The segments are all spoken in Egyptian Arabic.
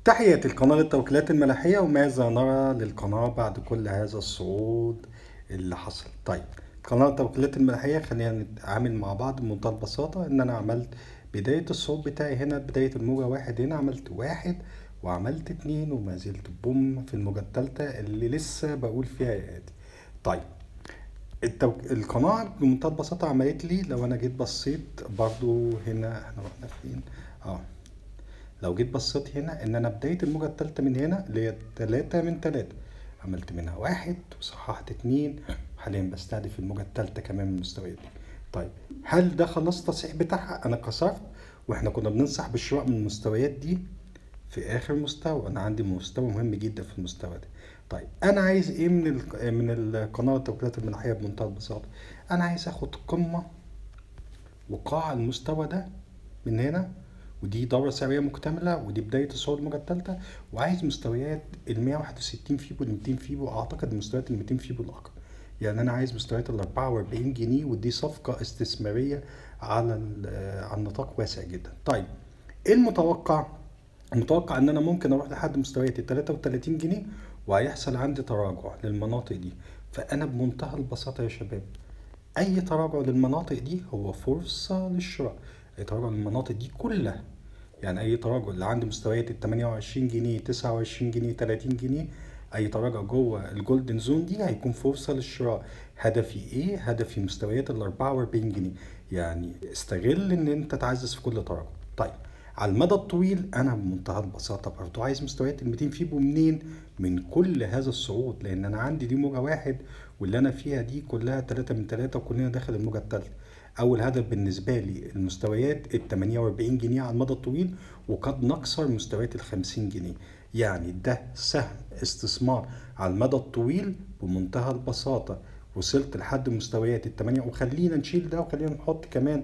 تحياتي لقناة التوكيلات الملاحية وماذا نرى للقناة بعد كل هذا الصعود اللي حصل طيب قناة التوكيلات الملاحية خلينا نتعامل مع بعض بمنتهى البساطة ان انا عملت بداية الصعود بتاعي هنا بداية الموجة واحد هنا عملت واحد وعملت اتنين وما زلت بوم في الموجة التالتة اللي لسه بقول فيها يا ادي طيب التوك... القناة بمنتهى البساطة عملت لي لو انا جيت بصيت برضو هنا احنا رحنا فين اه لو جيت بصيت هنا ان انا بداية الموجة التالتة من هنا اللي هي تلاتة من تلاتة عملت منها واحد وصححت اتنين حاليا بستهدف الموجة التالتة كمان من المستويات دي طيب هل ده خلاص التصحيح بتاعها انا كسرت واحنا كنا بننصح بالشراء من المستويات دي في اخر مستوى انا عندي مستوى مهم جدا في المستوى ده طيب انا عايز ايه من ال من القناه التوكيلات الملاحيه بمنتهى البساطه انا عايز اخد قمه وقاع المستوى ده من هنا ودي دورة سعرية مكتملة ودي بداية الصعود الموجة التالتة وعايز مستويات ال 161 فيبو ال 200 فيبو أعتقد مستويات ال 200 فيبو الأقرب يعني أنا عايز مستويات ال 44 جنيه ودي صفقة استثمارية على على نطاق واسع جدا طيب إيه المتوقع؟ المتوقع إن أنا ممكن أروح لحد مستويات ال 33 جنيه وهيحصل عندي تراجع للمناطق دي فأنا بمنتهى البساطة يا شباب أي تراجع للمناطق دي هو فرصة للشراء اي تراجع للمناطق دي كلها يعني اي تراجع اللي عند مستويات ال 28 جنيه 29 جنيه 30 جنيه اي تراجع جوه الجولدن زون دي هيكون فرصه للشراء هدفي ايه هدفي مستويات ال 44 جنيه يعني استغل ان انت تعزز في كل تراجع طيب على المدى الطويل انا بمنتهى البساطه برضو عايز مستويات ال 200 فيبو منين من كل هذا الصعود لان انا عندي دي موجه واحد واللي انا فيها دي كلها 3 من 3 وكلنا داخل الموجه الثالثه اول هدف بالنسبه لي المستويات ال 48 جنيه على المدى الطويل وقد نكسر مستويات ال 50 جنيه يعني ده سهم استثمار على المدى الطويل بمنتهى البساطه وصلت لحد مستويات ال 8 وخلينا نشيل ده وخلينا نحط كمان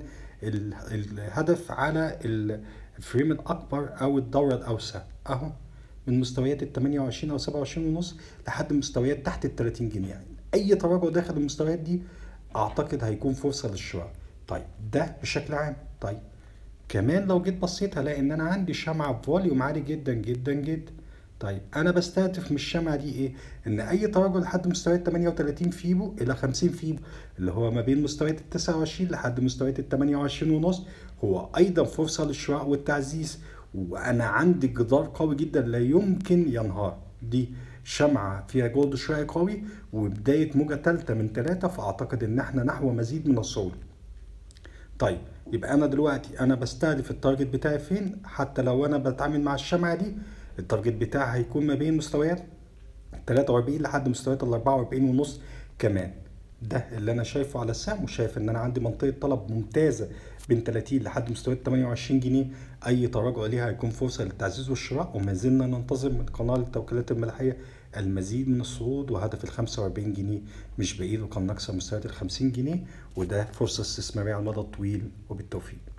الهدف على الفريم الاكبر او الدوره الاوسع اهو من مستويات ال 28 او 27 ونص لحد مستويات تحت ال 30 جنيه يعني اي تراجع داخل المستويات دي اعتقد هيكون فرصه للشراء طيب ده بشكل عام طيب كمان لو جيت بصيت هلاقي ان انا عندي شمعة بفوليوم عالي جدا جدا جدا طيب انا بستهدف من الشمعة دي ايه ان اي تراجع لحد مستويات 38 فيبو الى 50 فيبو اللي هو ما بين مستويات ال 29 لحد مستويات ال 28 ونص هو ايضا فرصة للشراء والتعزيز وانا عندي جدار قوي جدا لا يمكن ينهار دي شمعة فيها جولد شوية قوي وبداية موجة تالتة من تلاتة فأعتقد إن إحنا نحو مزيد من الصعود. طيب يبقى أنا دلوقتي أنا بستهدف التارجت بتاعي فين؟ حتى لو أنا بتعامل مع الشمعة دي التارجت بتاعي هيكون ما بين مستويات 43 لحد مستويات ال 44 ونص كمان. ده اللي انا شايفه على السهم وشايف ان انا عندي منطقه طلب ممتازه بين 30 لحد مستويات 28 جنيه اي تراجع ليها هيكون فرصه للتعزيز والشراء وما زلنا ننتظر من قناه التوكيلات الملاحيه المزيد من الصعود وهدف ال 45 جنيه مش بعيد وقد نكسر مستويات ال 50 جنيه وده فرصه استثماريه على المدى الطويل وبالتوفيق